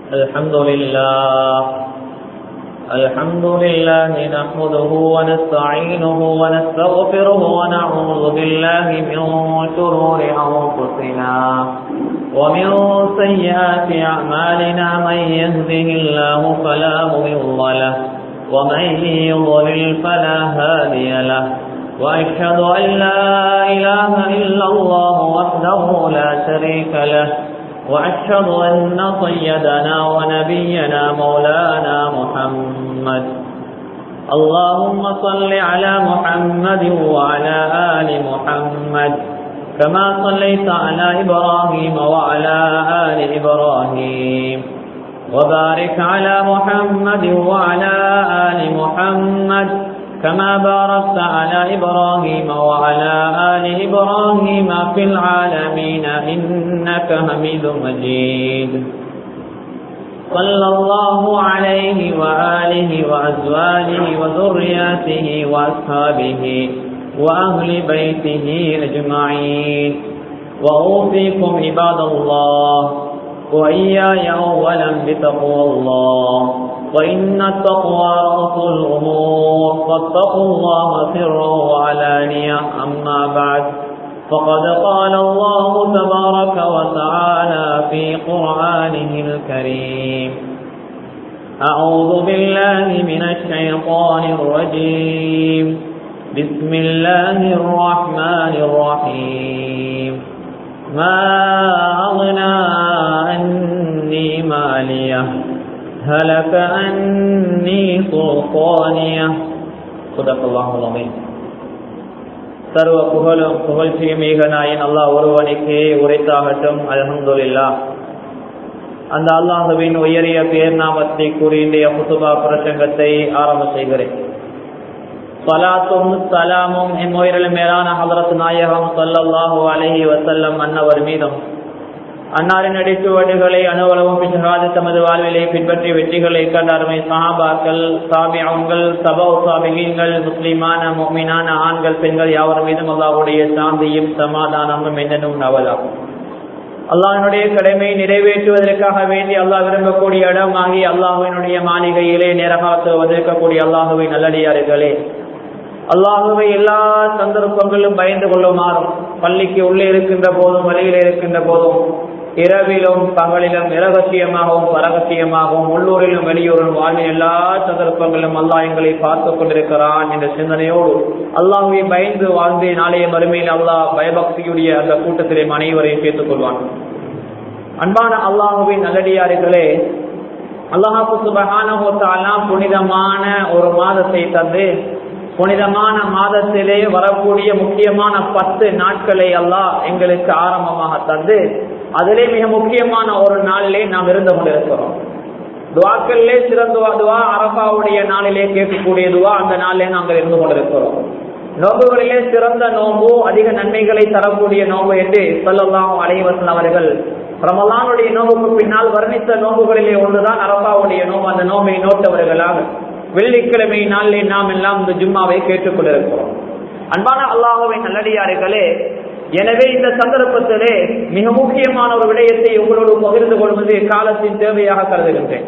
الحمد لله الحمد لله نحمده ونستعينه ونستغفره ونعوذ بالله من شرور أنفسنا ومن سيئات أعمالنا من يهده الله فلا مضل له ومن يضلل فلا هادي له وأشهد أن لا إله إلا الله وحده لا شريك له وأشهد أن سيدنا ونبينا مولانا محمد اللهم صل على محمد وعلى آل محمد كما صليت على إبراهيم وعلى آل إبراهيم وبارك على محمد وعلى آل محمد كما باركت على إبراهيم وعلى آل إبراهيم في العالمين إنك حميد مجيد صلى الله عليه وآله وأزواجه وذرياته وأصحابه وأهل بيته أجمعين وأوصيكم عباد الله وإياي أولا بتقوى الله وإن التقوى رأس الأمور فاتقوا الله سرا وعلانية أما بعد فقد قال الله تبارك وتعالى في قرآنه الكريم أعوذ بالله من الشيطان الرجيم بسم الله الرحمن الرحيم ما أغنى عني ماليه هلك أني سلطانية صدق الله العظيم சர்வ புகழும் புகழ்ச்சியும் மீகனாயின் அல்லாஹ் ஒருவனுக்கே உரைத்தாகட்டும் அலமதுல்லா அந்த அல்லாஹுவின் உயரிய பேர் நாமத்தை கூறி இன்றைய புத்துபா பிரசங்கத்தை ஆரம்ப செய்கிறேன் சலாத்தும் சலாமும் என் உயிரிலும் மேலான ஹலரத் நாயகம் சல்லல்லாஹு அலஹி வசல்லம் அன்னவர் மீதும் அன்னாரின் அடிச்சுவடுகளை அனுவலவும் பிசகாது தமது வாழ்விலை பின்பற்றி வெற்றிகளை கண்ட அருமை சஹாபாக்கள் சாபியங்கள் சபா சாபிகங்கள் முஸ்லிமான மோமினான ஆண்கள் பெண்கள் யாவர் மீதும் அல்லாவுடைய சாந்தியும் சமாதானமும் என்னென்னும் நவலாகும் அல்லாஹினுடைய கடமை நிறைவேற்றுவதற்காக வேண்டி அல்லாஹ் விரும்பக்கூடிய இடமாகி அல்லாஹுவினுடைய மாளிகையிலே நேரகாத்து வந்திருக்கக்கூடிய அல்லாஹுவின் நல்லடியார்களே அல்லாஹுவை எல்லா சந்தர்ப்பங்களும் பயந்து கொள்ளுமாறும் பள்ளிக்கு உள்ளே இருக்கின்ற போதும் வழியில் இருக்கின்ற போதும் இரவிலும் பகலிலும் இரகசியமாகவும் பரகசியமாகவும் உள்ளூரிலும் வெளியூரிலும் வாழ்வின் எல்லா சந்தர்ப்பங்களிலும் அல்லாஹ் எங்களை பார்த்து கொண்டிருக்கிறான் என்ற சிந்தனையோடு அல்லாஹுவை பயந்து வாழ்ந்து நாளைய மறுமையில் அல்லாஹ் பயபக்தியுடைய அந்த கூட்டத்திலே அனைவரையும் சேர்த்துக் கொள்வான் அன்பான அல்லாஹுவின் நல்லடியார்களே அல்லாஹாக்கு சுபகான புனிதமான ஒரு மாதத்தை தந்து புனிதமான மாதத்திலே வரக்கூடிய முக்கியமான பத்து நாட்களை அல்லாஹ் எங்களுக்கு ஆரம்பமாக தந்து அதிலே மிக முக்கியமான ஒரு நாளிலே நாம் இருந்து கொண்டிருக்கிறோம் துவாக்களிலே சிறந்த துவா அரபாவுடைய நாளிலே கேட்கக்கூடிய துவா அந்த நாளிலே நாங்கள் இருந்து கொண்டிருக்கிறோம் நோம்புகளிலே சிறந்த நோம்பு அதிக நன்மைகளை தரக்கூடிய நோம்பு என்று சொல்லலாம் அலைவசன் அவர்கள் ரமலானுடைய நோம்புக்கு பின்னால் வர்ணித்த நோம்புகளிலே ஒன்றுதான் அரபாவுடைய நோம்பு அந்த நோம்பை நோட்டவர்களாக வெள்ளிக்கிழமை நாளிலே நாம் எல்லாம் இந்த ஜும்மாவை கேட்டுக் கொண்டிருக்கிறோம் அன்பான அல்லாஹுவின் நல்லடியார்களே எனவே இந்த சந்தர்ப்பத்திலே மிக முக்கியமான ஒரு விடயத்தை உங்களோடு பகிர்ந்து கொள்வது காலத்தின் தேவையாக கருதுகின்றேன்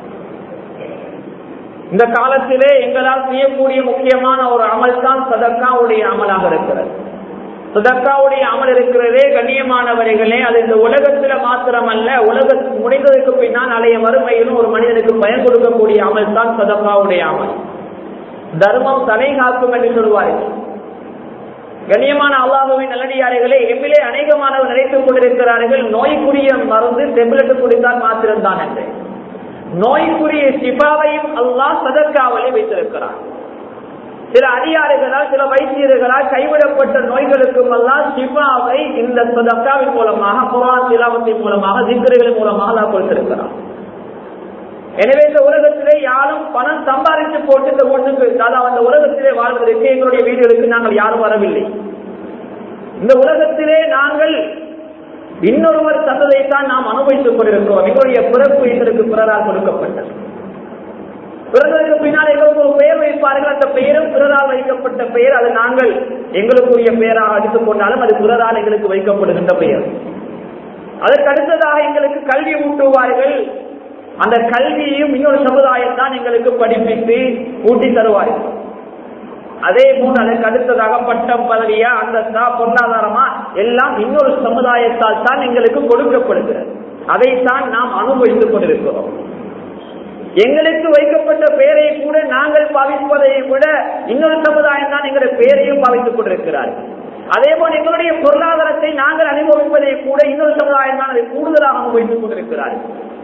இந்த காலத்திலே எங்களால் செய்யக்கூடிய முக்கியமான ஒரு அமல் தான் சதக்காவுடைய அமலாக இருக்கிறது சதக்காவுடைய அமல் இருக்கிறதே கண்ணியமானவர்களே அது இந்த உலகத்துல மாத்திரமல்ல உலக முடிந்ததற்கு பின்னால் அலைய மறுமையிலும் ஒரு மனிதனுக்கு பயன் கொடுக்கக்கூடிய அமல் தான் சதக்காவுடைய அமல் தர்மம் தலை காக்கும் என்று சொல்வார்கள் கண்ணியமான அல்லாஹுவின் நல்லடியார்களே எம்மிலே அநேகமானவர் நினைத்துக் கொண்டிருக்கிறார்கள் நோய்க்குரிய மருந்து டெப்லெட் குடித்தால் மாத்திரம்தான் என்று நோய்க்குரிய சிபாவையும் அல்லாஹ் சதற்காவலே வைத்திருக்கிறார் சில அதிகாரிகளால் சில வைத்தியர்களால் கைவிடப்பட்ட நோய்களுக்கும் எல்லாம் சிபாவை இந்த சதக்காவின் மூலமாக குரான் சிலாவத்தின் மூலமாக சிக்கர்கள் மூலமாக அல்லாஹ் கொடுத்திருக்கிறார் எனவே இந்த உலகத்திலே யாரும் பணம் சம்பாதித்து போட்டு இந்த ஒண்ணுக்கு அதாவது அந்த உலகத்திலே வாழ்வதற்கு எங்களுடைய வீடுகளுக்கு நாங்கள் யாரும் வரவில்லை இந்த உலகத்திலே நாங்கள் இன்னொருவர் தந்ததைத்தான் நாம் அனுபவித்துக் கொண்டிருக்கிறோம் எங்களுடைய பிறப்பு எங்களுக்கு பிறரால் கொடுக்கப்பட்டது பிறந்ததற்கு பின்னால் எங்களுக்கு ஒரு பெயர் வைப்பார்கள் அந்த பெயரும் பிறரால் வைக்கப்பட்ட பெயர் அது நாங்கள் எங்களுக்குரிய பெயராக எடுத்துக் கொண்டாலும் அது பிறரால் எங்களுக்கு வைக்கப்படுகின்ற பெயர் அதற்கு அடுத்ததாக எங்களுக்கு கல்வி ஊட்டுவார்கள் அந்த கல்வியையும் இன்னொரு சமுதாயம் தான் எங்களுக்கு படிப்பித்து ஊட்டி தருவார்கள் அதே போல் அதற்கு அடுத்ததாக பட்டம் பதவியா அந்தஸ்தா பொருளாதாரமா எல்லாம் இன்னொரு சமுதாயத்தால் தான் எங்களுக்கு கொடுக்கப்படுகிறது அதைத்தான் நாம் அனுபவித்துக் கொண்டிருக்கிறோம் எங்களுக்கு வைக்கப்பட்ட பெயரை கூட நாங்கள் பாவிப்பதை விட இன்னொரு சமுதாயம் தான் எங்களுடைய பெயரையும் பாவித்துக் கொண்டிருக்கிறார்கள் அதே போல் எங்களுடைய பொருளாதாரத்தை நாங்கள் அனுபவிப்பதை கூட இன்னொரு சமுதாயம் தான் அதை கூடுதலாக அனுபவித்துக் கொண்டிருக்கிறார்கள்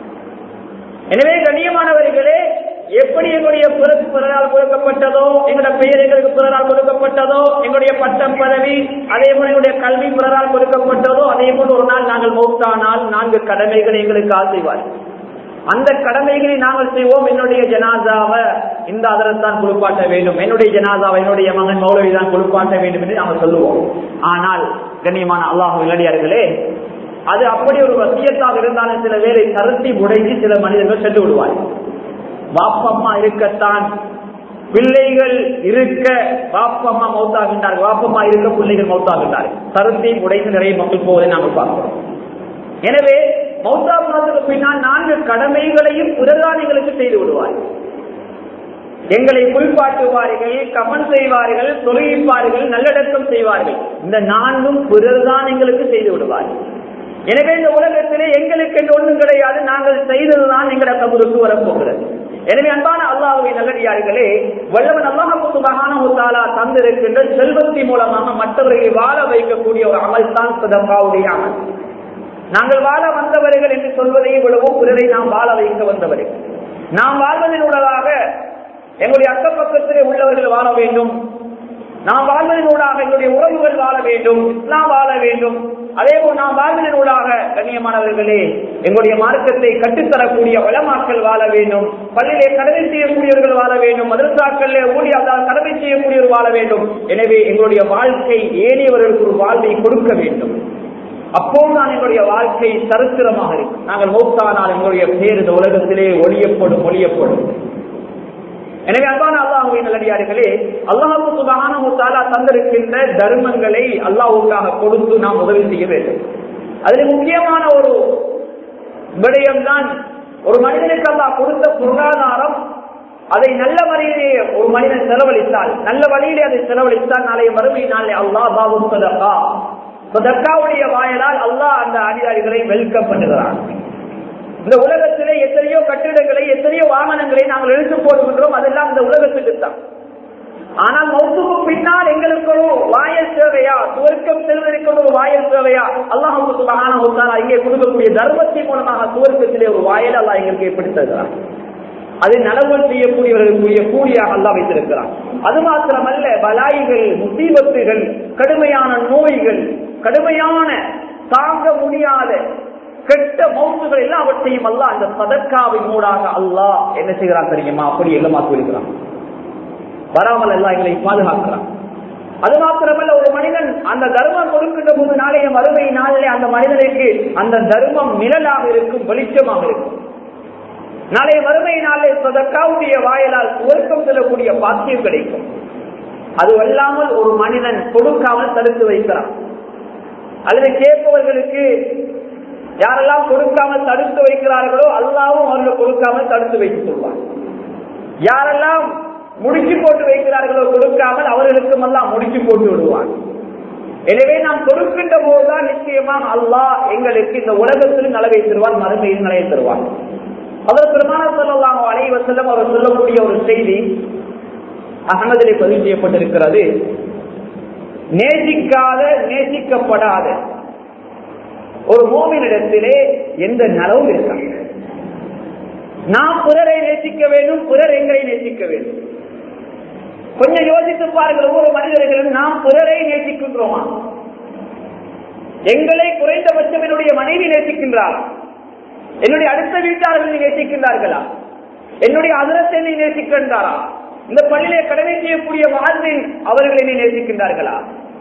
எனவே கண்ணியமானவர்களே எப்படி எங்களுடைய பிறகு பிறரால் கொடுக்கப்பட்டதோ எங்களுடைய பெயர் எங்களுக்கு பிறரால் கொடுக்கப்பட்டதோ எங்களுடைய பட்டம் பதவி அதே போல எங்களுடைய கல்வி பிறரால் கொடுக்கப்பட்டதோ அதே போல் ஒரு நாள் நாங்கள் மௌத்தானால் நான்கு கடமைகளை எங்களுக்கு ஆசைவார்கள் அந்த கடமைகளை நாங்கள் செய்வோம் என்னுடைய ஜனாதாவை இந்த அதரத்தான் குளிப்பாட்ட வேண்டும் என்னுடைய ஜனாதாவை என்னுடைய மகன் மௌலவி தான் குளிப்பாட்ட வேண்டும் என்று நாங்கள் சொல்லுவோம் ஆனால் கண்ணியமான அல்லாஹ் விளையாடியார்களே அது அப்படி ஒரு வசியத்தாக இருந்தாலும் சில வேலை கருத்தி உடைத்து சில மனிதர்கள் சென்று விடுவார்கள் வாப்பம்மா இருக்கத்தான் பிள்ளைகள் இருக்க வாப்பம்மா மௌத்தாகின்றார்கள் வாப்பம்மா இருக்க பிள்ளைகள் மௌத்தாகின்றார்கள் கருத்தை உடைத்து நிறைய மக்கள் போவதை நாங்கள் பார்க்கிறோம் எனவே மௌத்தா போனதுக்கு பின்னால் நான்கு கடமைகளையும் புரதானிகளுக்கு செய்து விடுவார்கள் எங்களை குளிப்பாட்டுவார்கள் கமன் செய்வார்கள் தொழுகிப்பார்கள் நல்லடக்கம் செய்வார்கள் இந்த நான்கும் பிறர்தான் எங்களுக்கு செய்து விடுவார்கள் எனவே இந்த உலகத்திலே எங்களுக்கு என்று ஒன்றும் கிடையாது நாங்கள் செய்ததுதான் எங்களோட கபருக்கு வரப்போகிறது எனவே அன்பான அல்லாஹுவை நல்லடியார்களே வல்லவன் அல்லாஹு மகானா தந்திருக்கின்ற செல்வத்தின் மூலமாக மற்றவர்களை வாழ வைக்கக்கூடிய ஒரு அமல் தான் சதப்பாவுடைய அமல் நாங்கள் வாழ வந்தவர்கள் என்று சொல்வதை விடவும் பிறரை நாம் வாழ வைக்க வந்தவர்கள் நாம் வாழ்வதன் உள்ளதாக எங்களுடைய அக்க பக்கத்திலே உள்ளவர்கள் வாழ வேண்டும் நாம் வாழ்வதன் ஊடாக எங்களுடைய உறவுகள் வாழ வேண்டும் இஸ்லாம் வாழ வேண்டும் அதே போல் நாம் வாழ்வதன் ஊடாக கண்ணியமானவர்களே எங்களுடைய மார்க்கத்தை கட்டுத்தரக்கூடிய வளமாக்கள் வாழ வேண்டும் பள்ளியிலே கடமை செய்யக்கூடியவர்கள் வாழ வேண்டும் மதரசாக்களிலே ஊழியர்களால் கடமை செய்யக்கூடியவர் வாழ வேண்டும் எனவே எங்களுடைய வாழ்க்கை ஏனியவர்களுக்கு ஒரு வாழ்வை கொடுக்க வேண்டும் அப்போது தான் எங்களுடைய வாழ்க்கை சரித்திரமாக இருக்கும் நாங்கள் மௌத்தானால் எங்களுடைய பேர் இந்த உலகத்திலே ஒளியப்படும் ஒளியப்படும் எனவே அன்பான அல்லாஹுவின் நல்லடியார்களே அல்லாஹு சுபகான தந்திருக்கின்ற தர்மங்களை அல்லாஹுக்காக கொடுத்து நாம் உதவி செய்ய வேண்டும் அதில் முக்கியமான ஒரு விடயம்தான் ஒரு மனிதனுக்கு அல்லாஹ் கொடுத்த பொருளாதாரம் அதை நல்ல வழியிலே ஒரு மனிதன் செலவழித்தால் நல்ல வழியிலே அதை செலவழித்தால் நாளைய மறுமை நாளை அல்லாஹ் பாபு சதக்கா சதக்காவுடைய வாயலால் அல்லாஹ் அந்த அதிகாரிகளை வெல்கம் பண்ணுகிறான் இந்த உலகத்திலே எத்தனையோ கட்டிடங்களை எத்தனையோ வாகனங்களை நாங்கள் எழுத்து போடுகின்றோம் அதெல்லாம் இந்த உலகத்துக்கு தான் ஆனால் மௌத்துக்கு பின்னால் எங்களுக்கு ஒரு வாயல் சேவையா சுவர்க்கம் செல்வதற்கு ஒரு வாயல் சேவையா அல்லாஹுக்கு சுபகான ஒத்தாரா இங்கே கொடுக்கக்கூடிய தர்மத்தின் மூலமாக சுவர்க்கத்திலே ஒரு வாயல் அல்லாஹ் எங்களுக்கு எப்படி தருகிறான் அதை நலவல் செய்யக்கூடியவர்களுக்குரிய கூலியாக அல்லா வைத்திருக்கிறான் அது மாத்திரமல்ல பலாய்கள் முசீபத்துகள் கடுமையான நோய்கள் கடுமையான தாங்க முடியாத கெட்ட மௌத்துகள் எல்லாவற்றையும் அல்ல அந்த சதக்காவின் மூடாக அல்லாஹ் என்ன செய்கிறான் தெரியுமா அப்படி எல்லமாக்கி இருக்கிறான் வராமல் எல்லாம் எங்களை பாதுகாக்கிறான் அது மாத்திரமல்ல ஒரு மனிதன் அந்த தர்மம் கொடுக்கின்ற போது நாளைய மறுமை நாளிலே அந்த மனிதனுக்கு அந்த தர்மம் நிழலாக இருக்கும் வெளிச்சமாக இருக்கும் நாளைய மறுமை நாளே சதக்காவுடைய வாயிலால் சுவர்க்கம் செல்லக்கூடிய பாக்கியம் கிடைக்கும் அது அல்லாமல் ஒரு மனிதன் கொடுக்காமல் தடுத்து வைக்கிறான் அல்லது கேட்பவர்களுக்கு யாரெல்லாம் கொடுக்காமல் தடுத்து வைக்கிறார்களோ அல்லாவும் அவர்கள் கொடுக்காமல் தடுத்து வைத்துக் கொள்வார் யாரெல்லாம் முடிச்சு போட்டு வைக்கிறார்களோ கொடுக்காமல் அவர்களுக்கும் எல்லாம் முடிச்சு போட்டு விடுவார் எனவே நாம் கொடுக்கின்ற போதுதான் நிச்சயமாக அல்லாஹ் எங்களுக்கு இந்த உலகத்தில் நலவை தருவான் மறுமையில் நிலையை தருவான் அவர் பெருமான சொல்லலாம் அலைவசல்லம் அவர் சொல்லக்கூடிய ஒரு செய்தி அகமதிலே பதிவு செய்யப்பட்டிருக்கிறது நேசிக்காத நேசிக்கப்படாத ஒரு மோமினிடத்திலே எந்த நலவும் இருக்காங்க நாம் பிறரை நேசிக்க வேண்டும் பிறர் எங்களை நேசிக்க வேண்டும் கொஞ்சம் யோசித்து பாருங்கள் ஒவ்வொரு மனிதர்களும் நாம் பிறரை நேசிக்கின்றோமா எங்களை குறைந்தபட்சம் என்னுடைய மனைவி நேசிக்கின்றாரா என்னுடைய அடுத்த வீட்டார்கள் நேசிக்கின்றார்களா என்னுடைய அதிரத்தை என்னை நேசிக்கின்றாரா இந்த பள்ளியிலே கடமை செய்யக்கூடிய வாழ்வில் அவர்கள் என்னை நேசிக்கின்றார்களா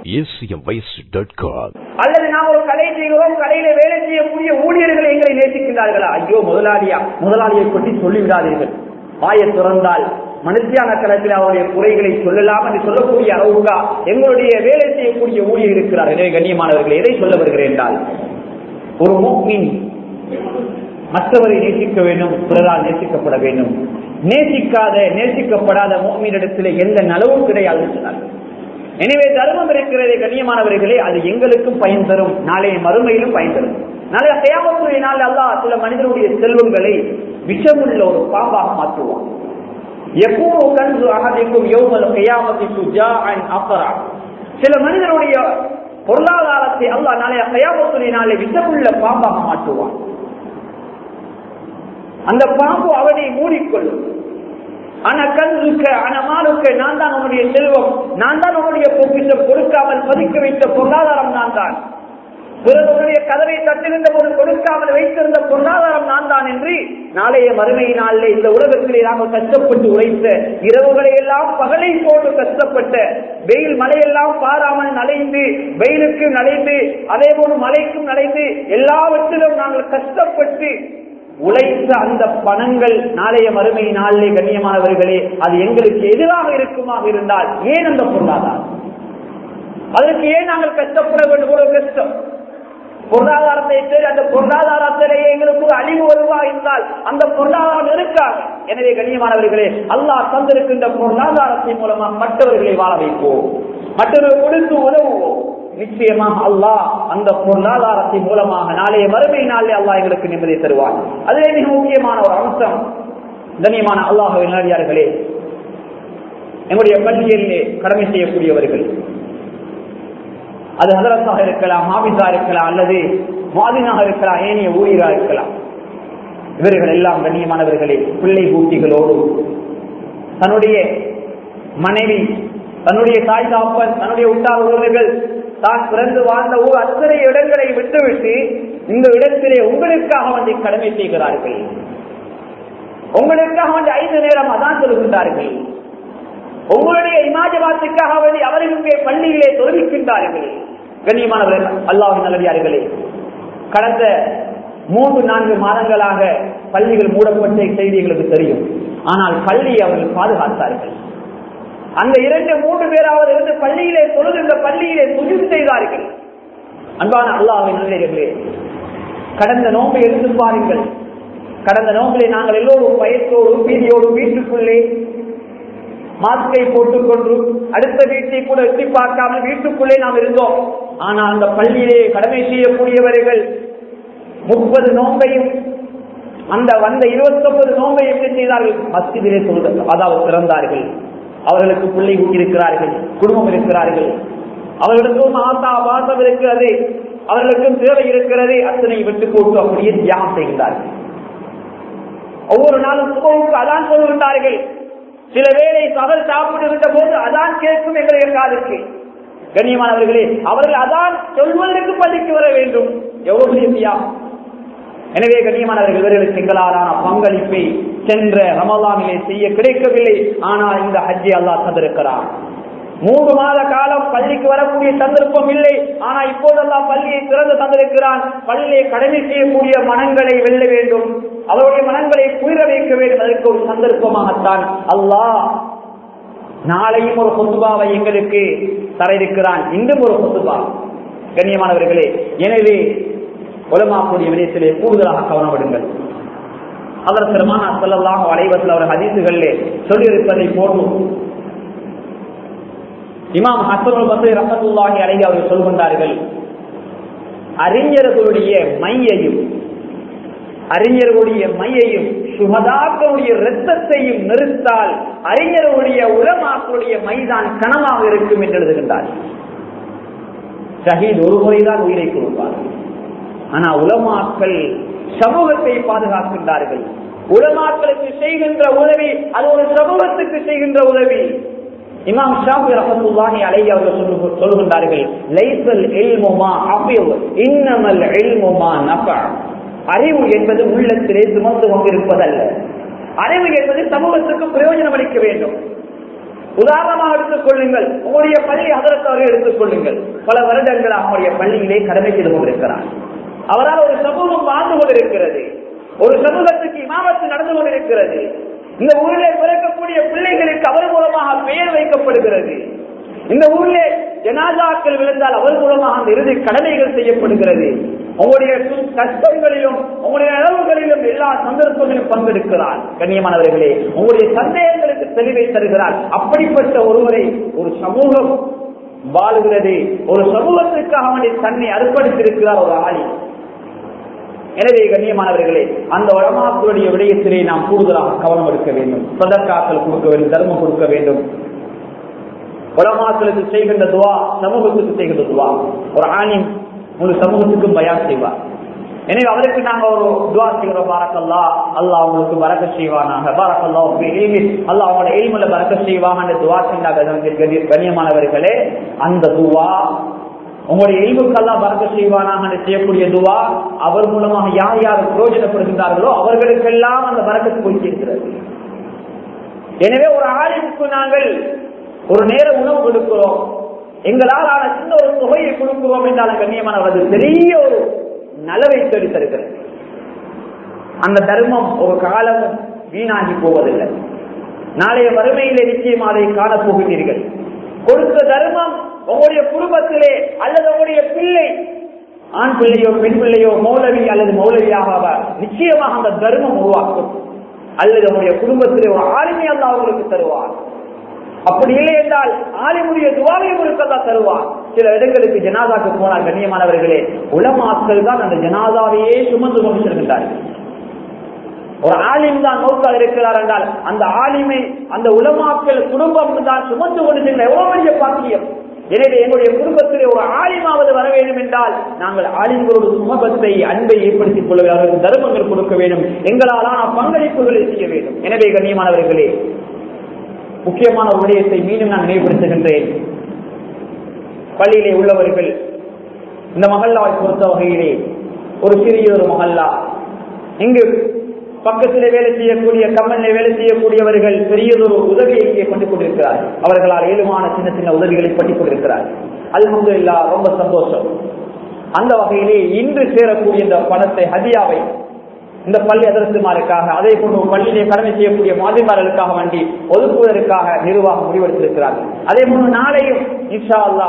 அல்லது நாம் ஒரு கடை செய்கிறோம் கடையில வேலை செய்யக்கூடிய ஊழியர்கள் எங்களை நேசிக்கின்றார்களா ஐயோ முதலாளியா முதலாளியை பற்றி சொல்லிவிடாதீர்கள் வாயை துறந்தால் மனுஷியான களத்தில் அவருடைய குறைகளை சொல்லலாம் என்று சொல்லக்கூடிய அளவுக்கா எங்களுடைய வேலை செய்யக்கூடிய ஊழியர் இருக்கிறார் எனவே கண்ணியமானவர்கள் எதை சொல்ல வருகிறேன் என்றால் ஒரு மூக்கின் மற்றவரை நேசிக்க வேண்டும் பிறரால் நேசிக்கப்பட வேண்டும் நேசிக்காத நேசிக்கப்படாத மோமினிடத்தில் எந்த நலவும் கிடையாது சொன்னார்கள் எனவே தர்மம் இருக்கிறதே கண்ணியமானவர்களே அது எங்களுக்கும் பயன் தரும் நாளைய மறுமையிலும் பயன் தரும் நாளைய கையாமத்துடைய நாள் அல்லாஹ் சில மனிதனுடைய செல்வங்களை விஷமுள்ள ஒரு பாம்பாக மாற்றுவான் எப்போ கன்று அகதிக்கும் யோமல் கையாமத்தி சுஜா அண்ட் அக்கரா சில மனிதனுடைய பொருளாதாரத்தை அல்லாஹ் நாளைய கையாமத்துடைய நாளை விஷமுள்ள பாம்பாக மாற்றுவான் அந்த பாம்பு அவனை மூடிக்கொள்ளும் ஆனா கண்ணுக்க அனமானுக்க நான் தான் உன்னுடைய செல்வம் நான் தான் உன்னுடைய பொக்கிஷம் கொடுக்காமல் பதிக்க வைத்த பொருளாதாரம் நான் தான் பிறருடைய கதவை தட்டிருந்த போது கொடுக்காமல் வைத்திருந்த பொருளாதாரம் நான் தான் என்று நாளைய மறுமை நாளில் இந்த உலகத்திலே நாங்கள் கஷ்டப்பட்டு உழைத்த இரவுகளை எல்லாம் பகலை போட்டு கஷ்டப்பட்ட வெயில் மழையெல்லாம் பாராமல் நனைந்து வெயிலுக்கு நனைந்து அதே போல மழைக்கும் நனைந்து எல்லாவற்றிலும் நாங்கள் கஷ்டப்பட்டு உழைத்த அந்த பணங்கள் நாளைய மறுமை நாளிலே கண்ணியமானவர்களே அது எங்களுக்கு எதிராக இருக்குமாக இருந்தால் ஏன் அந்த பொருளாதாரம் அதற்கு ஏன் நாங்கள் கஷ்டப்பட வேண்டும் ஒரு கஷ்டம் பொருளாதாரத்தை தேடி அந்த பொருளாதாரத்திலேயே எங்களுக்கு ஒரு அழிவு வருவா இருந்தால் அந்த பொருளாதாரம் இருக்காது எனவே கண்ணியமானவர்களே அல்லாஹ் தந்திருக்கின்ற பொருளாதாரத்தின் மூலமாக மற்றவர்களை வாழ வைப்போம் மற்றவர்கள் கொடுத்து உதவுவோம் நிச்சயமாக அல்லாஹ் அந்த பொருளாதாரத்தின் மூலமாக நாளைய மறுமை நாளே அல்லாஹ் எங்களுக்கு நிம்மதி தருவார் அதுவே மிக முக்கியமான ஒரு அம்சம் கண்ணியமான அல்லாஹ் விளையாடியார்களே எங்களுடைய பள்ளிகளிலே கடமை செய்யக்கூடியவர்கள் அது ஹதரத்தாக இருக்கலாம் மாபிசா இருக்கலாம் அல்லது மாதினாக இருக்கலாம் ஏனைய ஊழியராக இருக்கலாம் இவர்கள் எல்லாம் கண்ணியமானவர்களே பிள்ளை பூட்டிகளோடு தன்னுடைய மனைவி தன்னுடைய தாய் தாப்பன் தன்னுடைய உட்டார் உறவுகள் தான் பிறந்து வாழ்ந்த ஊர் அத்தனை இடங்களை விட்டுவிட்டு இந்த இடத்திலே உங்களுக்காக வந்து கடமை செய்கிறார்கள் உங்களுக்காக வந்து ஐந்து நேரம் அதான் சொல்கின்றார்கள் உங்களுடைய இமாஜபாத்துக்காக வேண்டி அவர்களுக்கு பள்ளியிலே தொழுவிக்கின்றார்கள் கண்ணியமானவர்கள் அல்லாஹின் நல்லடியார்களே கடந்த மூன்று நான்கு மாதங்களாக பள்ளிகள் மூடப்பட்ட செய்தி எங்களுக்கு தெரியும் ஆனால் பள்ளியை அவர்கள் பாதுகாத்தார்கள் அந்த இரண்டு மூன்று பேராவது இருந்து பள்ளியிலே தொழுகின்ற பள்ளியிலே சுஜித் செய்தார்கள் அன்பான அல்லாஹின் நல்லடியார்களே கடந்த நோம்பை எடுத்து பாருங்கள் கடந்த நோம்பிலே நாங்கள் எல்லோரும் பயத்தோடு பீதியோடு வீட்டுக்குள்ளே மாஸ்கை போட்டுக்கொண்டு அடுத்த வீட்டை கூட எட்டி பார்க்காமல் வீட்டுக்குள்ளே நாம் இருந்தோம் ஆனால் அந்த பள்ளியிலே கடமை செய்யக்கூடியவர்கள் முப்பது நோன்பையும் அந்த வந்த இருபத்தி ஒன்பது நோன்பை எப்படி செய்தார்கள் மஸ்ஜிதிலே சொல்ற அதாவது திறந்தார்கள் அவர்களுக்கு பிள்ளை இருக்கிறார்கள் குடும்பம் இருக்கிறார்கள் அவர்களுக்கும் ஆசா வாசம் இருக்கிறது அவர்களுக்கும் தேவை இருக்கிறது அத்தனை விட்டு போட்டு அப்படியே தியாகம் செய்கிறார்கள் ஒவ்வொரு நாளும் சுபவுக்கு அதான் சொல்கின்றார்கள் சில வேளை பகல் சாப்பிடுகின்ற போது அதான் கேட்கும் எங்களுடைய காதுக்கு கண்ணியமானவர்களே அவர்கள் அதான் சொல்வதற்கு பள்ளிக்கு வர வேண்டும் எவ்வளவு தியாகம் எனவே கண்ணியமானவர்கள் இவர்களுக்கு எங்களாலான பங்களிப்பை சென்ற ரமலானிலே செய்ய கிடைக்கவில்லை ஆனால் இந்த ஹஜ்ஜை அல்லாஹ் தந்திருக்கிறார் மூன்று மாத காலம் பள்ளிக்கு வரக்கூடிய சந்தர்ப்பம் இல்லை ஆனா இப்போதெல்லாம் பள்ளியை திறந்து தந்திருக்கிறான் பள்ளியை கடமை செய்யக்கூடிய மனங்களை வெல்ல வேண்டும் அவருடைய மனங்களை குளிர வைக்க வேண்டும் அதற்கு ஒரு சந்தர்ப்பமாகத்தான் அல்லாஹ் நாளையும் ஒரு பொத்துபாவை எங்களுக்கு தர இருக்கிறான் இன்றும் ஒரு பொத்துபா கண்ணியமானவர்களே எனவே உலமாக்கூடிய விடயத்திலே கூடுதலாக கவனப்படுங்கள் அவர் பெருமானா சொல்லலாம் அலைவத்தில் அவர் ஹதீசுகளிலே சொல்லியிருப்பதை போன்றும் இமாம் ஹசனுல் பசை ரஹத்துல்லாஹி அலைஹி அவர்கள் சொல்கின்றார்கள் அறிஞர்களுடைய மையையும் அறிஞர்களுடைய மையையும் சுகதாக்களுடைய இரத்தத்தையும் நிறுத்தால் அறிஞர்களுடைய உலமாக்களுடைய மைதான் கனமாக இருக்கும் என்று எழுதுகின்றார் ஷஹீத் ஒரு முறைதான் உயிரை கொடுப்பார் ஆனா உலமாக்கள் சமூகத்தை பாதுகாக்கின்றார்கள் உலமாக்களுக்கு செய்கின்ற உதவி அது ஒரு சமூகத்துக்கு செய்கின்ற உதவி இமாம் ஷாஃபி ரஹத்துல்லாஹி அலைஹி அவர்கள் சொல்லு- சொல்லுகின்றார்கள் லைசல் இல்முமா ஹஃபில் இன்னமல் இல்முமா நஃபா அறிவு என்பது உள்ளத்திலே சுமந்து கொண்டிருப்பதல்ல அறிவு என்பது சமூகத்துக்கு பிரயோஜனம் அளிக்க வேண்டும் உதாரணமாக எடுத்துக் கொள்ளுங்கள் உங்களுடைய பள்ளி அதற்காக எடுத்துக் கொள்ளுங்கள் பல வருடங்களாக அவருடைய பள்ளியிலே கடமை செய்து கொண்டிருக்கிறார் அவரால் ஒரு சமூகம் வாழ்ந்து கொண்டிருக்கிறது ஒரு சமூகத்துக்கு இமாமத்து நடந்து கொண்டிருக்கிறது இந்த ஊரிலே பிறக்கக்கூடிய பிள்ளைகளுக்கு அவர் மூலமாக பெயர் வைக்கப்படுகிறது இந்த ஊரிலே ஜனாதாக்கள் விழுந்தால் அவர் மூலமாக அந்த இறுதி கடமைகள் செய்யப்படுகிறது உங்களுடைய கஷ்டங்களிலும் உங்களுடைய அளவுகளிலும் எல்லா சந்தர்ப்பங்களிலும் பங்கெடுக்கிறார் கண்ணியமானவர்களே உங்களுடைய சந்தேகங்களுக்கு தெளிவை தருகிறார் அப்படிப்பட்ட ஒருவரை ஒரு சமூகம் வாழுகிறது ஒரு சமூகத்திற்காக அவனை தன்னை அர்ப்பணித்திருக்கிறார் ஒரு ஆளி எனவே கண்ணியமானவர்களே அந்த உலமாக்களுடைய விடயத்திலே நாம் கூடுதலாக கவனம் எடுக்க வேண்டும் சதற்காக்கள் கொடுக்க வேண்டும் தர்மம் கொடுக்க வேண்டும் உலமாக்களுக்கு செய்கின்ற துவா சமூகத்துக்கு செய்கின்ற துவா ஒரு ஆணின் முழு சமூகத்துக்கும் பயான் செய்வார் எனவே அவருக்கு நாங்க ஒரு துவா செய்கிறோம் பாரக்கல்லா அல்லாஹ் அவங்களுக்கு பறக்க செய்வானாக பாரக்கல்லா அல்லாஹ் அவங்களோட எய்முல பறக்க செய்வாங்க துவா செஞ்சாங்க கண்ணியமானவர்களே அந்த துவா உங்களுடைய எய்வுக்கெல்லாம் பறக்க செய்வானாக செய்யக்கூடிய துவா அவர் மூலமாக யார் யார் பிரயோஜனப்படுகின்றார்களோ அவர்களுக்கெல்லாம் அந்த பறக்கத்து போய் சேர்க்கிறது எனவே ஒரு ஆளுக்கு நாங்கள் ஒரு நேர உணவு கொடுக்கிறோம் எங்களால் ஆன சின்ன ஒரு தொகையை கொடுக்கிறோம் என்றாலும் கண்ணியமானவரது பெரிய ஒரு நலவை தேடி தருகிறது அந்த தர்மம் ஒரு காலம் வீணாகி போவதில்லை நாளைய வறுமையிலே நிச்சயம் அதை காணப் போகிறீர்கள் கொடுத்த தர்மம் உங்களுடைய குடும்பத்திலே அல்லது உங்களுடைய பிள்ளை ஆண் பிள்ளையோ பெண் பிள்ளையோ மௌலவி அல்லது மௌலவியாக நிச்சயமாக அந்த தர்மம் உருவாக்கும் அல்லது உங்களுடைய குடும்பத்திலே ஒரு ஆளுமை அல்ல அவங்களுக்கு தருவார் அப்படி இல்லை என்றால் ஆலிமுடைய துவாவை உங்களுக்கு தான் தருவார் சில இடங்களுக்கு ஜனாதாக்கு போனால் கண்ணியமானவர்களே உலமாக்கள் தான் அந்த ஜனாதாவையே சுமந்து கொண்டு செல்கின்றார்கள் ஒரு ஆலிம் தான் நோக்காக இருக்கிறார் என்றால் அந்த ஆலிமை அந்த உலமாக்கள் குடும்பம் தான் சுமந்து கொண்டு செல்கிற எவ்வளவு பெரிய பாக்கியம் எனவே எங்களுடைய குடும்பத்திலே ஒரு ஆலிமாவது வர வேண்டும் என்றால் நாங்கள் ஆலிம்களோடு சுமபத்தை அன்பை ஏற்படுத்திக் கொள்ள வேண்டும் தர்மங்கள் கொடுக்க வேண்டும் எங்களாலான பங்களிப்புகளை செய்ய வேண்டும் எனவே கண்ணியமானவர்களே முக்கியமான ஒரு விடயத்தை மீண்டும் நான் நினைவுபடுத்துகின்றேன் பள்ளியிலே உள்ளவர்கள் இந்த மகல்லாவை பொறுத்த வகையிலே ஒரு சிறிய ஒரு மகல்லா இங்கு பக்கத்திலே வேலை செய்யக்கூடிய கம்மனிலே வேலை செய்யக்கூடியவர்கள் பெரியதொரு உதவியை இங்கே கொண்டு கொண்டிருக்கிறார் அவர்களால் ஏழுமான சின்ன சின்ன உதவிகளை பண்ணிக் கொண்டிருக்கிறார் அல்ஹம்து இல்லா ரொம்ப சந்தோஷம் அந்த வகையிலே இன்று சேரக்கூடிய இந்த பணத்தை ஹதியாவை இந்த பள்ளி அதரசுமாருக்காக அதே போன்று பள்ளியிலே கடமை செய்யக்கூடிய மாதிரிமார்களுக்காக வேண்டி ஒதுக்குவதற்காக நிர்வாகம் முடிவெடுத்திருக்கிறார்கள் அதே போன்று நாளையும் இன்ஷா அல்லா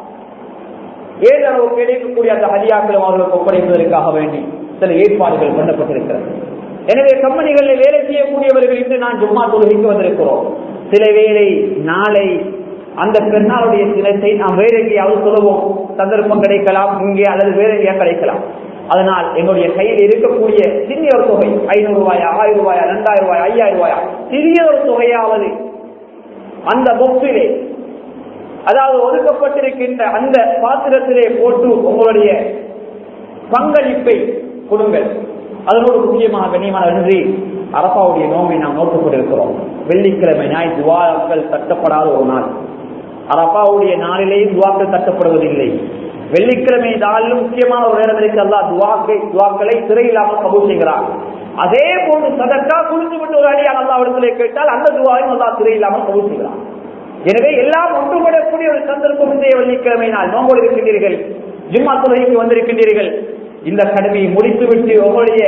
ஏழு அளவு கிடைக்கக்கூடிய அந்த ஹதியாக்களும் அவர்களுக்கு ஒப்படைப்பதற்காக வேண்டி சில ஏற்பாடுகள் பண்ணப்பட்டிருக்கிறது எனவே கம்பெனிகளில் வேலை செய்யக்கூடியவர்கள் இன்று நான் ஜும்மா தொழுகைக்கு வந்திருக்கிறோம் சில வேளை நாளை அந்த பெருநாளுடைய தினத்தை நாம் வேற எங்கேயாவது சொல்லுவோம் சந்தர்ப்பம் கிடைக்கலாம் இங்கே அல்லது வேற எங்கேயா கிடைக்கலாம் அதனால் எங்களுடைய கையில் இருக்கக்கூடிய சிறிய ஒரு தொகை ஐநூறு ரூபாயா ஆயிரம் ரூபாயா ரெண்டாயிரம் ரூபாயா ஐயாயிரம் ரூபாயா சிறிய ஒரு தொகையாவது அந்த பொக்ஸிலே அதாவது ஒதுக்கப்பட்டிருக்கின்ற அந்த பாத்திரத்திலே போட்டு உங்களுடைய பங்களிப்பை கொடுங்கள் அதனோடு முக்கியமாக கண்ணியமான நன்றி அரபாவுடைய நோம்பை நாம் நோக்கப்பட்டிருக்கிறோம் வெள்ளிக்கிழமை ஞாய் துவாக்கள் தட்டப்படாத ஒரு நாள் அரபாவுடைய நாளிலே துவாக்கள் தட்டப்படுவதில்லை வெள்ளிக்கிழமை நாளிலும் முக்கியமான ஒரு நேரம் இருக்கு அல்லா துவாக்கை துவாக்களை சிறையில்லாமல் கபூல் செய்கிறார் அதே போன்று சதக்கா குளித்து விட்டு ஒரு அடியால் அல்லா இடத்திலே கேட்டால் அந்த துவாவையும் அல்லா சிறையில்லாமல் கபூல் செய்கிறார் எனவே எல்லாம் ஒன்றுபடக்கூடிய ஒரு சந்தர்ப்பம் இன்றைய வெள்ளிக்கிழமை நாள் நோம்போடு இருக்கின்றீர்கள் ஜிம்மா துறைக்கு வந்திருக்கின்றீர்கள் இந்த கடமையை முடித்துவிட்டு உங்களுடைய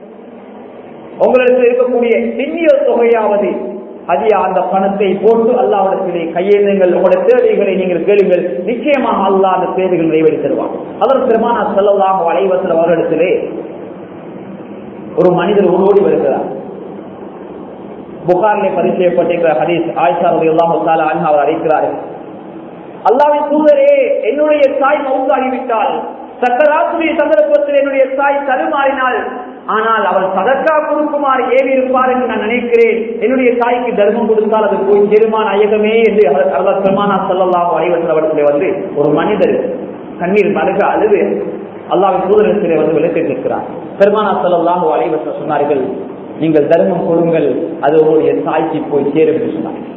உங்களுக்கு இருக்கக்கூடிய சிறிய தொகையாவது அதிக அந்த பணத்தை போட்டு அல்லாவிடத்திலே கையெழுங்கள் உங்களுடைய தேவைகளை நீங்கள் கேளுங்கள் நிச்சயமாக அல்லா அந்த தேவைகள் நிறைவேறி தருவான் அதற்கு பெருமான செல்லலாம் வளைவசல வருடத்திலே ஒரு மனிதர் உருவோடி வருகிறார் புகாரிலே பதிவு செய்யப்பட்டிருக்கிற ஹதீஸ் ஆயிஷா ரவி அல்லாஹு அவர் அழைக்கிறார்கள் அல்லாவின் தூதரே என்னுடைய தாய் மவுத்தாகிவிட்டால் சக்கராத்துடைய சந்தர்ப்பத்தில் என்னுடைய தாய் தருமாறினாள் ஆனால் அவள் சதக்கா கொடுக்குமாறு ஏவி இருப்பார் என்று நான் நினைக்கிறேன் என்னுடைய தாய்க்கு தர்மம் கொடுத்தால் அது போய் பெருமான் ஐயகமே என்று அவர் பெருமானா சொல்லலாம் அனைவசல் அவர்களை வந்து ஒரு மனிதர் கண்ணீர் மருக அழுது அல்லாவின் தூதரத்திலே வந்து விளக்கிட்டு இருக்கிறார் பெருமானா சொல்லலாம் அனைவசல் சொன்னார்கள் நீங்கள் தர்மம் கொடுங்கள் அது உங்களுடைய தாய்க்கு போய் சேரும் என்று சொன்னார்கள்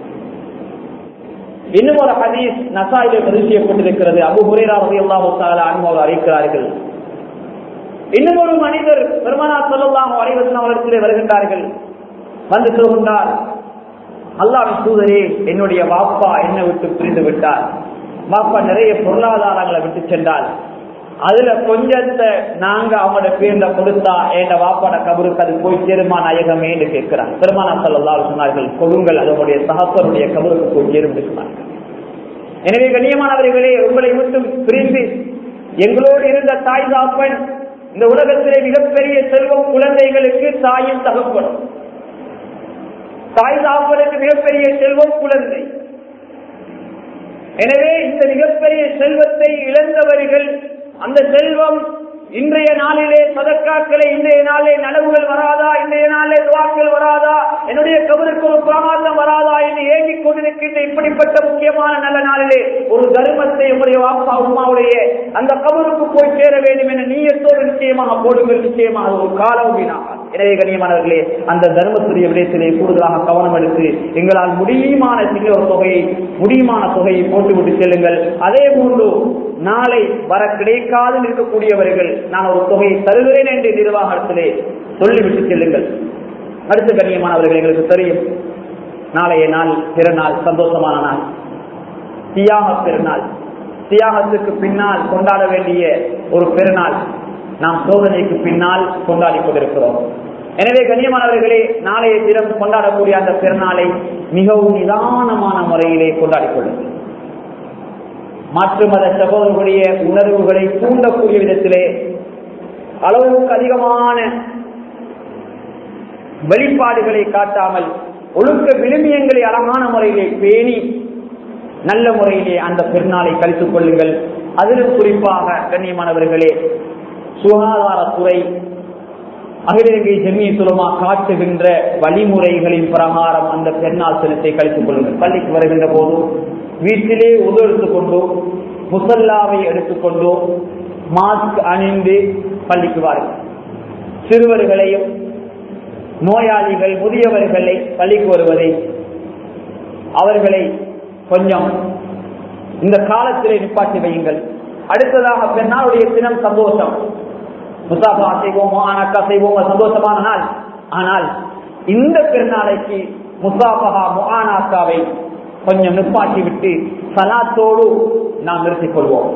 இன்னும் ஒரு ஹதீஸ் நசாயில பதிவு செய்யப்பட்டிருக்கிறது அபு ஹுரேரா ரவி அல்லாஹு அனுபவர் அறிவிக்கிறார்கள் இன்னும் ஒரு மனிதர் பெருமனா சொல்லலாம் அனைவரும் அவரிடத்திலே வருகின்றார்கள் வந்து சொல்கின்றார் அல்லாவின் தூதரே என்னுடைய வாப்பா என்னை விட்டு பிரிந்து விட்டார் வாப்பா நிறைய பொருளாதாரங்களை விட்டு சென்றால் அதுல கொஞ்சத்தை நாங்க அவங்களோட பேர்ல கொடுத்தா என் வாப்பாட கபருக்கு அது போய் சேருமா நாயகமே என்று கேட்கிறார் பெருமானா சொல்லலாம் சொன்னார்கள் கொடுங்கள் அதனுடைய சகப்பருடைய கபருக்கு போய் சேரும் என்று சொன்னார்கள் எனவே கண்ணியமானவர்களே உங்களை விட்டு பிரிந்து எங்களோடு இருந்த தாய் தாப்பன் இந்த உலகத்திலே மிகப்பெரிய செல்வம் குழந்தைகளுக்கு தாயும் தகப்படும் தாய் தாப்பனுக்கு மிகப்பெரிய செல்வம் குழந்தை எனவே இந்த மிகப்பெரிய செல்வத்தை இழந்தவர்கள் அந்த செல்வம் இன்றைய நாளிலே சதக்காக்களை இன்றைய நாளிலே நனவுகள் வராதா இன்றைய நாளிலே துவாக்கள் வராதா என்னுடைய கபருக்கு ஒரு பிரமாதம் வராதா என்று ஏங்கிக் கொண்டிருக்கின்ற இப்படிப்பட்ட முக்கியமான நல்ல நாளிலே ஒரு தர்மத்தை உங்களுடைய வாப்பா உமாவுடைய அந்த கபருக்கு போய் சேர வேண்டும் என நீயத்தோடு நிச்சயமாக போடுங்கள் நிச்சயமாக அது ஒரு காலம் வீணாகாது எனவே கண்ணியமானவர்களே அந்த தர்மத்துடைய விடயத்திலே கூடுதலாக கவனம் எடுத்து எங்களால் முடியுமான சின்ன ஒரு தொகையை முடியுமான தொகையை போட்டுவிட்டு செல்லுங்கள் அதே போன்று நாளை வர கிடைக்காது இருக்கக்கூடியவர்கள் நான் ஒரு தொகையை தருகிறேன் என்று நிர்வாகத்திலே சொல்லிவிட்டு செல்லுங்கள் அடுத்த கண்ணியமானவர்கள் எங்களுக்கு தெரியும் நாளைய நாள் பிறநாள் சந்தோஷமான நாள் தியாக பெருநாள் தியாகத்துக்கு பின்னால் கொண்டாட வேண்டிய ஒரு பெருநாள் நாம் சோதனைக்கு பின்னால் கொண்டாடி கொண்டிருக்கிறோம் எனவே கண்ணியமானவர்களே நாளைய தினம் கொண்டாடக்கூடிய அந்த பெருநாளை மிகவும் நிதானமான முறையிலே கொண்டாடிக் கொள்ளுங்கள் மாற்று மத சகோதரர்களுடைய உணர்வுகளை தூண்டக்கூடிய விதத்திலே அளவுக்கு அதிகமான வெளிப்பாடுகளை காட்டாமல் ஒழுக்க விழுமியங்களை அழகான முறையிலே பேணி நல்ல முறையிலே அந்த பெருநாளை கழித்துக் கொள்ளுங்கள் அதிலும் குறிப்பாக கண்ணியமானவர்களே சுகாதாரத்துறை அகில இலங்கை ஜெமிய சுலமா காட்டுகின்ற வழிமுறைகளின் பிரகாரம் அந்த பெருநாள் தினத்தை கழித்துக் கொள்ளுங்கள் பள்ளிக்கு வருகின்ற போது வீட்டிலே உதவு எடுத்துக்கொண்டு முசல்லாவை எடுத்துக்கொண்டு மாஸ்க் அணிந்து பள்ளிக்கு வாருங்கள் சிறுவர்களையும் நோயாளிகள் முதியவர்களை பள்ளிக்கு வருவதை அவர்களை கொஞ்சம் இந்த காலத்திலே நிப்பாட்டி வையுங்கள் அடுத்ததாக பெண்ணாளுடைய தினம் சந்தோஷம் முசாபா செய்வோமோ அனக்கா செய்வோமோ சந்தோஷமான நாள் ஆனால் இந்த பெருநாளைக்கு முசாபகா முகானாக்காவை கொஞ்சம் நிப்பாட்டி விட்டு சலாத்தோடு நாம் நிறுத்திக் கொள்வோம்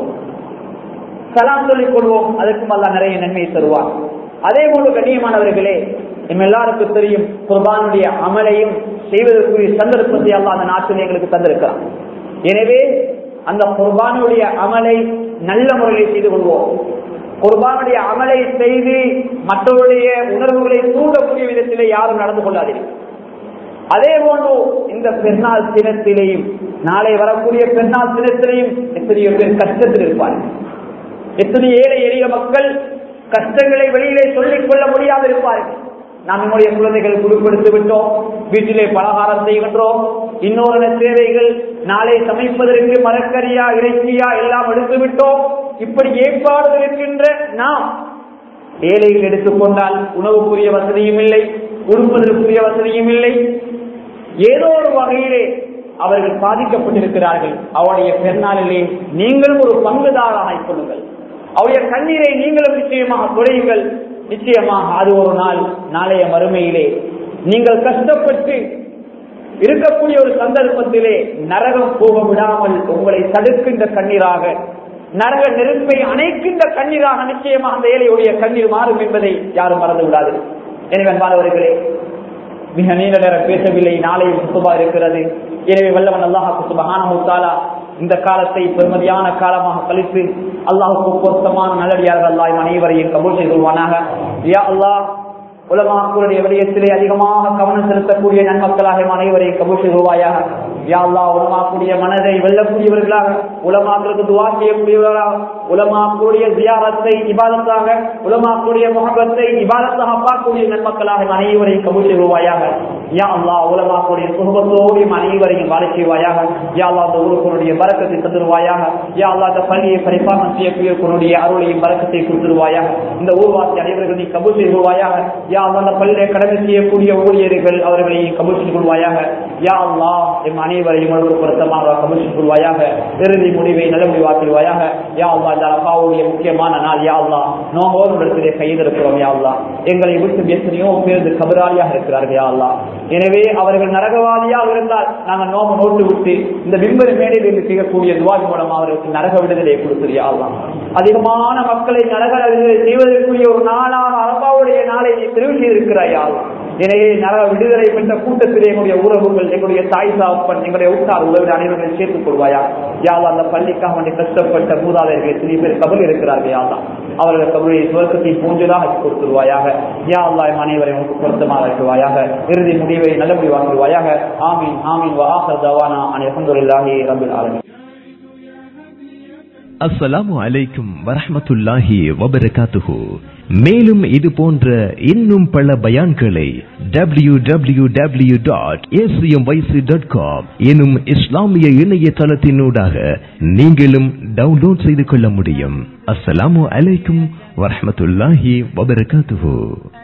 சலாம் சொல்லிக் கொள்வோம் அதற்கும் அல்ல நிறைய நன்மையை தருவார் அதே போல கண்ணியமானவர்களே நம்ம எல்லாருக்கும் தெரியும் குர்பானுடைய அமலையும் செய்வதற்குரிய சந்தர்ப்பத்தை அல்ல அந்த நாட்டில் எங்களுக்கு தந்திருக்கிறான் எனவே அந்த குர்பானுடைய அமலை நல்ல முறையில் செய்து கொள்வோம் குர்பானுடைய அமலை செய்து மற்றவருடைய உணர்வுகளை தூண்டக்கூடிய விதத்திலே யாரும் நடந்து கொள்ளாதீர்கள் அதே போன்று இந்த பெருநாள் தினத்திலேயும் நாளை வரக்கூடிய பெருநாள் தினத்திலேயும் எத்தனையோ பேர் கஷ்டத்தில் இருப்பார்கள் எத்தனை ஏழை எளிய மக்கள் கஷ்டங்களை வெளியிலே சொல்லிக் கொள்ள முடியாது இருப்பார்கள் நாம் நம்முடைய குழந்தைகள் குழுப்படுத்தி விட்டோம் வீட்டிலே பலகாரம் செய்கின்றோம் இன்னொரு தேவைகள் நாளை சமைப்பதற்கு மரக்கரியா இறைச்சியா எல்லாம் எடுத்து விட்டோம் இப்படி ஏற்பாடு இருக்கின்ற நாம் ஏழைகள் எடுத்துக்கொண்டால் உணவுக்குரிய வசதியும் இல்லை உடுப்பதற்குரிய வசதியும் இல்லை ஏதோ ஒரு வகையிலே அவர்கள் பாதிக்கப்பட்டிருக்கிறார்கள் அவருடைய பெருநாளிலே நீங்களும் ஒரு பங்குதாராக கொள்ளுங்கள் அவருடைய கண்ணீரை நீங்களும் நிச்சயமாக குறையுங்கள் நிச்சயமாக அது ஒரு நாள் நாளைய மறுமையிலே நீங்கள் கஷ்டப்பட்டு இருக்கக்கூடிய ஒரு சந்தர்ப்பத்திலே நரகம் போக விடாமல் உங்களை தடுக்கின்ற கண்ணீராக நரக நெருப்பை அணைக்கின்ற கண்ணீராக நிச்சயமாக அந்த ஏழையுடைய கண்ணீர் மாறும் என்பதை யாரும் மறந்து விடாது எனவே அன்பானவர்களே மிக நீண்ட நேரம் பேசவில்லை நாளையும் சுத்தமா இருக்கிறது எனவே வல்லவன் அல்லாஹ் சுபஹானா இந்த காலத்தை பெருமதியான காலமாக கழித்து அல்லாஹுக்கு பொருத்தமான நல்லடியார்கள் அல்லாஹ் அனைவரையும் கபூல் செய்து கொள்வானாக யா அல்லாஹ் உலமாக்களுடைய விடயத்திலே அதிகமாக கவனம் செலுத்தக்கூடிய நன்மக்களாக அனைவரையும் கபூல் செய்வாயாக யா அல்லாஹ் உலமாக்குடைய மனதை வெல்லக்கூடியவர்களாக உலமாக்களுக்கு துவா செய்யக்கூடியவர்களாக உலமாக்குடைய ஜியாரத்தை இபாதத்தாக உலமாக்குடைய முகபத்தை இபாதத்தாக பார்க்கக்கூடிய நன்மக்களாக அனைவரையும் கபூல் செய்வாயாக யா அல்லாஹ் உலமாக்குடைய சுகபத்தோடு அனைவரையும் வாழ செய்வாயாக யா அல்லாஹ் அந்த ஊருக்குனுடைய பறக்கத்தை தந்துருவாயாக யா அல்லாஹ் அந்த பள்ளியை பரிபாலனம் செய்யக்கூடிய அருளையும் பறக்கத்தை கொடுத்துருவாயாக இந்த ஊர்வாசி அனைவர்கள் நீ கபூல் செய்வாயாக யா அல்லாஹ் அந்த பள்ளியை கடமை செய்யக்கூடிய ஊழியர்கள் அவர்களை கபூல் செய்து கொள்வாயாக யா அல்லாஹ் எம் அனைவரையும் உணர்வு பொருத்தமாக கபூல் செய்து கொள்வாயாக இறுதி முடிவை நல்ல முடிவாக்கிடுவாயாக யா அல்லாஹ் இந்த அப்பாவுடைய முக்கியமான நாள் யா அல்லாஹ் நோவோடு இடத்திலே கைதிருக்கிறோம் யா அல்லாஹ் எங்களை விட்டு எத்தனையோ பேர் கபராளியாக இருக்கிறார்கள் யா அல்லாஹ் எனவே அவர்கள் நரகவாதியாக இருந்தால் நாங்கள் நோம நோட்டு விட்டு இந்த விம்பர மேடையில் இருந்து செய்யக்கூடிய துவாதி மூலம் அவர்களுக்கு நரக விடுதலை கொடுத்துரு யா அல்லாஹ் அதிகமான மக்களை நரக விடுதலை செய்வதற்குரிய ஒரு நாளாக அரபாவுடைய நாளை நீ தெரிவு செய்திருக்கிறாய் யா அல்லாஹ் எனவே நரக விடுதலை பெற்ற கூட்டத்திலே எங்களுடைய உறவுகள் எங்களுடைய தாய் சாப்பன் எங்களுடைய உற்றார் உறவினர் அனைவர்கள் சேர்த்துக் கொள்வாயா யாவா அந்த பள்ளிக்காக வேண்டி கஷ்டப்பட்ட மூதாதையர்கள் எத்தனை பேர் கபல் இருக்கிறார்கள் யாவா அவர்கள் கபலை சுவர்க்கத்தை பூஞ்சலாக கொடுத்துருவாயாக யா அல்லா எம் அனைவரை உனக்கு பொருத்தமாக இருக்குவாயாக இறுதி முடிவை நல்ல முடிவாங்குவாயாக ஆமீன் ஆமீன் வாஹர் தவானா அனை அஹமதுல்லாஹி ரபில் ஆலமீன் அஸ்ஸலாமு அலைக்கும் வரஹ்மத்துல்லாஹி வபரகாத்துஹு மேலும் இது போன்ற இன்னும் பல பயான்களை W W W dot dot com எனும் இஸ்லாமிய இணையதளத்தினூடாக நீங்களும் டவுன்லோட் செய்து கொள்ள முடியும் அஸ்ஸலாமு அலைக்கும் வரஹ்மத்துல்லாஹி வபரகாத்துஹு